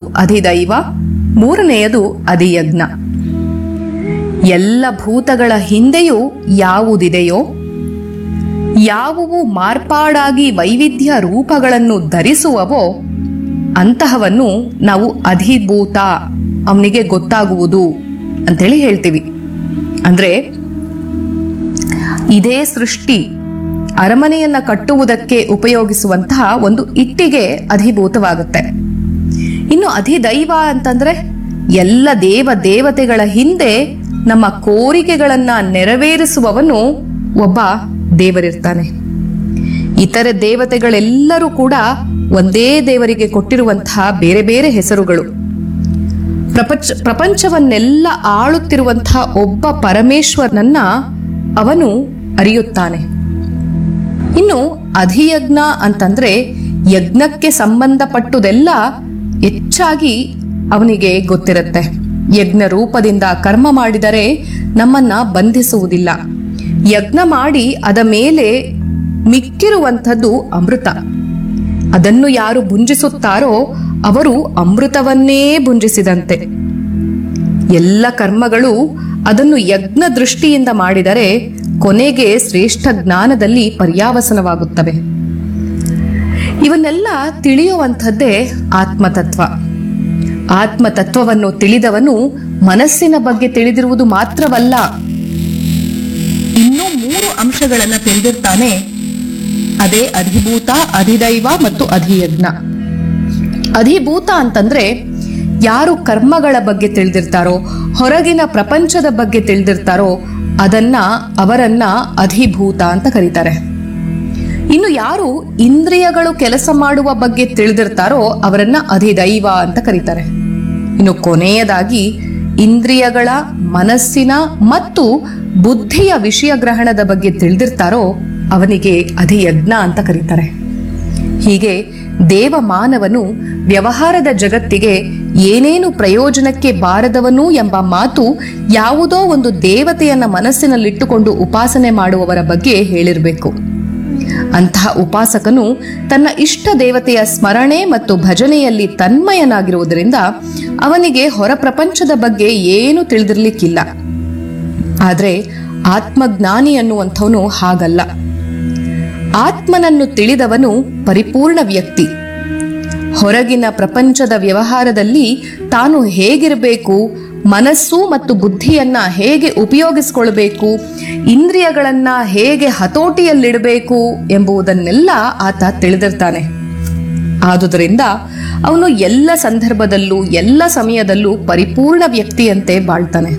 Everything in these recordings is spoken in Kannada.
ಅಧಿದೈವ ಮೂರನೆಯದು ಅಧಿಯಜ್ಞ ಎಲ್ಲ ಭೂತಗಳ ಹಿಂದೆಯೂ ಯಾವುದಿದೆಯೋ ಯಾವುವು ಮಾರ್ಪಾಡಾಗಿ ವೈವಿಧ್ಯ ರೂಪಗಳನ್ನು ಧರಿಸುವವೋ ಅಂತಹವನ್ನು ನಾವು ಅಧಿಭೂತ ಅವನಿಗೆ ಗೊತ್ತಾಗುವುದು ಅಂತೇಳಿ ಹೇಳ್ತೀವಿ ಅಂದ್ರೆ ಇದೇ ಸೃಷ್ಟಿ ಅರಮನೆಯನ್ನ ಕಟ್ಟುವುದಕ್ಕೆ ಉಪಯೋಗಿಸುವಂತಹ ಒಂದು ಇಟ್ಟಿಗೆ ಅಧಿಭೂತವಾಗುತ್ತೆ ಇನ್ನು ಅಧಿದೈವ ಅಂತಂದ್ರೆ ಎಲ್ಲ ದೇವ ದೇವತೆಗಳ ಹಿಂದೆ ನಮ್ಮ ಕೋರಿಕೆಗಳನ್ನ ನೆರವೇರಿಸುವವನು ಒಬ್ಬ ದೇವರಿರ್ತಾನೆ ಇತರೆ ದೇವತೆಗಳೆಲ್ಲರೂ ಕೂಡ ಒಂದೇ ದೇವರಿಗೆ ಕೊಟ್ಟಿರುವಂತಹ ಬೇರೆ ಬೇರೆ ಹೆಸರುಗಳು ಪ್ರಪಂಚ ಪ್ರಪಂಚವನ್ನೆಲ್ಲ ಆಳುತ್ತಿರುವಂತಹ ಒಬ್ಬ ಪರಮೇಶ್ವರನನ್ನ ಅವನು ಅರಿಯುತ್ತಾನೆ ಇನ್ನು ಅಧಿಯಜ್ಞ ಅಂತಂದ್ರೆ ಯಜ್ಞಕ್ಕೆ ಸಂಬಂಧಪಟ್ಟುದೆಲ್ಲ ಹೆಚ್ಚಾಗಿ ಅವನಿಗೆ ಗೊತ್ತಿರುತ್ತೆ ಯಜ್ಞ ರೂಪದಿಂದ ಕರ್ಮ ಮಾಡಿದರೆ ನಮ್ಮನ್ನ ಬಂಧಿಸುವುದಿಲ್ಲ ಯಜ್ಞ ಮಾಡಿ ಅದ ಮೇಲೆ ಮಿಕ್ಕಿರುವಂಥದ್ದು ಅಮೃತ ಅದನ್ನು ಯಾರು ಭುಂಜಿಸುತ್ತಾರೋ ಅವರು ಅಮೃತವನ್ನೇ ಭುಂಜಿಸಿದಂತೆ ಎಲ್ಲ ಕರ್ಮಗಳು ಅದನ್ನು ಯಜ್ಞ ದೃಷ್ಟಿಯಿಂದ ಮಾಡಿದರೆ ಕೊನೆಗೆ ಶ್ರೇಷ್ಠ ಜ್ಞಾನದಲ್ಲಿ ಪರ್ಯಾವಸನವಾಗುತ್ತವೆ ಇವನ್ನೆಲ್ಲ ತಿಳಿಯುವಂಥದ್ದೇ ಆತ್ಮತತ್ವ ಆತ್ಮತತ್ವವನ್ನು ತಿಳಿದವನು ಮನಸ್ಸಿನ ಬಗ್ಗೆ ತಿಳಿದಿರುವುದು ಮಾತ್ರವಲ್ಲ ಇನ್ನೂ ಮೂರು ಅಂಶಗಳನ್ನ ತಿಳಿದಿರ್ತಾನೆ ಅದೇ ಅಧಿಭೂತ ಅಧಿದೈವ ಮತ್ತು ಅಧಿಯಜ್ಞ ಅಧಿಭೂತ ಅಂತಂದ್ರೆ ಯಾರು ಕರ್ಮಗಳ ಬಗ್ಗೆ ತಿಳಿದಿರ್ತಾರೋ ಹೊರಗಿನ ಪ್ರಪಂಚದ ಬಗ್ಗೆ ತಿಳಿದಿರ್ತಾರೋ ಅದನ್ನ ಅವರನ್ನ ಅಧಿಭೂತ ಅಂತ ಕರೀತಾರೆ ಇನ್ನು ಯಾರು ಇಂದ್ರಿಯಗಳು ಕೆಲಸ ಮಾಡುವ ಬಗ್ಗೆ ತಿಳಿದಿರ್ತಾರೋ ಅವರನ್ನ ಅಧಿದೈವ ಅಂತ ಕರೀತಾರೆ ಇನ್ನು ಕೊನೆಯದಾಗಿ ಇಂದ್ರಿಯಗಳ ಮನಸ್ಸಿನ ಮತ್ತು ಬುದ್ಧಿಯ ವಿಷಯ ಗ್ರಹಣದ ಬಗ್ಗೆ ತಿಳಿದಿರ್ತಾರೋ ಅವನಿಗೆ ಅಧಿಯಜ್ಞ ಅಂತ ಕರೀತಾರೆ ಹೀಗೆ ದೇವಮಾನವನು ವ್ಯವಹಾರದ ಜಗತ್ತಿಗೆ ಏನೇನು ಪ್ರಯೋಜನಕ್ಕೆ ಬಾರದವನು ಎಂಬ ಮಾತು ಯಾವುದೋ ಒಂದು ದೇವತೆಯನ್ನ ಮನಸ್ಸಿನಲ್ಲಿಟ್ಟುಕೊಂಡು ಉಪಾಸನೆ ಮಾಡುವವರ ಬಗ್ಗೆ ಹೇಳಿರಬೇಕು ಅಂತಹ ಉಪಾಸಕನು ತನ್ನ ಇಷ್ಟ ದೇವತೆಯ ಸ್ಮರಣೆ ಮತ್ತು ಭಜನೆಯಲ್ಲಿ ತನ್ಮಯನಾಗಿರುವುದರಿಂದ ಅವನಿಗೆ ಹೊರ ಪ್ರಪಂಚದ ಬಗ್ಗೆ ಏನು ತಿಳಿದಿರ್ಲಿಕ್ಕಿಲ್ಲ ಆದ್ರೆ ಆತ್ಮಜ್ಞಾನಿ ಅನ್ನುವಂಥವನು ಹಾಗಲ್ಲ ಆತ್ಮನನ್ನು ತಿಳಿದವನು ಪರಿಪೂರ್ಣ ವ್ಯಕ್ತಿ ಹೊರಗಿನ ಪ್ರಪಂಚದ ವ್ಯವಹಾರದಲ್ಲಿ ತಾನು ಹೇಗಿರಬೇಕು ಮನಸ್ಸು ಮತ್ತು ಬುದ್ಧಿಯನ್ನ ಹೇಗೆ ಉಪಯೋಗಿಸಿಕೊಳ್ಬೇಕು ಇಂದ್ರಿಯಗಳನ್ನ ಹೇಗೆ ಹತೋಟಿಯಲ್ಲಿಡಬೇಕು ಎಂಬುದನ್ನೆಲ್ಲ ಆತ ತಿಳಿದಿರ್ತಾನೆ ಆದುದರಿಂದ ಅವನು ಎಲ್ಲ ಸಂದರ್ಭದಲ್ಲೂ ಎಲ್ಲ ಸಮಯದಲ್ಲೂ ಪರಿಪೂರ್ಣ ವ್ಯಕ್ತಿಯಂತೆ ಬಾಳ್ತಾನೆ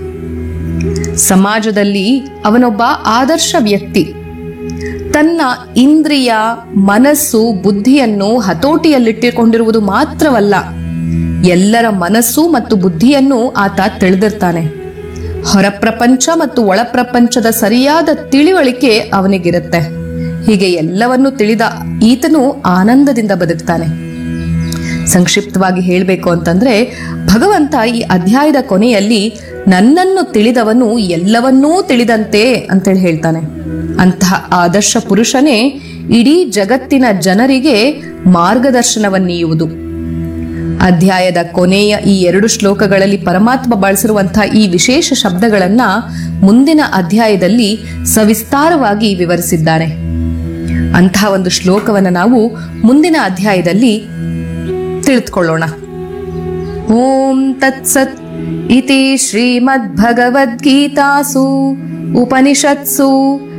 ಸಮಾಜದಲ್ಲಿ ಅವನೊಬ್ಬ ಆದರ್ಶ ವ್ಯಕ್ತಿ ತನ್ನ ಇಂದ್ರಿಯ ಮನಸ್ಸು ಬುದ್ಧಿಯನ್ನು ಹತೋಟಿಯಲ್ಲಿಟ್ಟುಕೊಂಡಿರುವುದು ಮಾತ್ರವಲ್ಲ ಎಲ್ಲರ ಮನಸ್ಸು ಮತ್ತು ಬುದ್ಧಿಯನ್ನು ಆತ ತಿಳಿದಿರ್ತಾನೆ ಹೊರ ಪ್ರಪಂಚ ಮತ್ತು ಒಳ ಪ್ರಪಂಚದ ಸರಿಯಾದ ತಿಳಿವಳಿಕೆ ಅವನಿಗಿರುತ್ತೆ ಹೀಗೆ ಎಲ್ಲವನ್ನು ತಿಳಿದ ಈತನು ಆನಂದದಿಂದ ಬದುಕ್ತಾನೆ ಸಂಕ್ಷಿಪ್ತವಾಗಿ ಹೇಳಬೇಕು ಅಂತಂದ್ರೆ ಭಗವಂತ ಈ ಅಧ್ಯಾಯದ ಕೊನೆಯಲ್ಲಿ ನನ್ನನ್ನು ತಿಳಿದವನು ಎಲ್ಲವನ್ನೂ ತಿಳಿದಂತೆ ಅಂತೇಳಿ ಹೇಳ್ತಾನೆ ಅಂತಹ ಆದರ್ಶ ಪುರುಷನೇ ಇಡೀ ಜಗತ್ತಿನ ಜನರಿಗೆ ಮಾರ್ಗದರ್ಶನವನ್ನೀಯುವುದು ಅಧ್ಯಾಯದ ಕೊನೆಯ ಈ ಎರಡು ಶ್ಲೋಕಗಳಲ್ಲಿ ಪರಮಾತ್ಮ ಬಳಸಿರುವಂತಹ ಈ ವಿಶೇಷ ಶಬ್ದಗಳನ್ನ ಮುಂದಿನ ಅಧ್ಯಾಯದಲ್ಲಿ ಸವಿಸ್ತಾರವಾಗಿ ವಿವರಿಸಿದ್ದಾರೆ ಅಂತಹ ಒಂದು ಶ್ಲೋಕವನ್ನು ನಾವು ಮುಂದಿನ ಅಧ್ಯಾಯದಲ್ಲಿ ತಿಳಿದುಕೊಳ್ಳೋಣ ಓಂ ತತ್ಸತ್ ಇತಿ ಶ್ರೀಮದ್ಭಗವದ್ಗೀತಾಸು ಉಪನಿಷತ್ಸು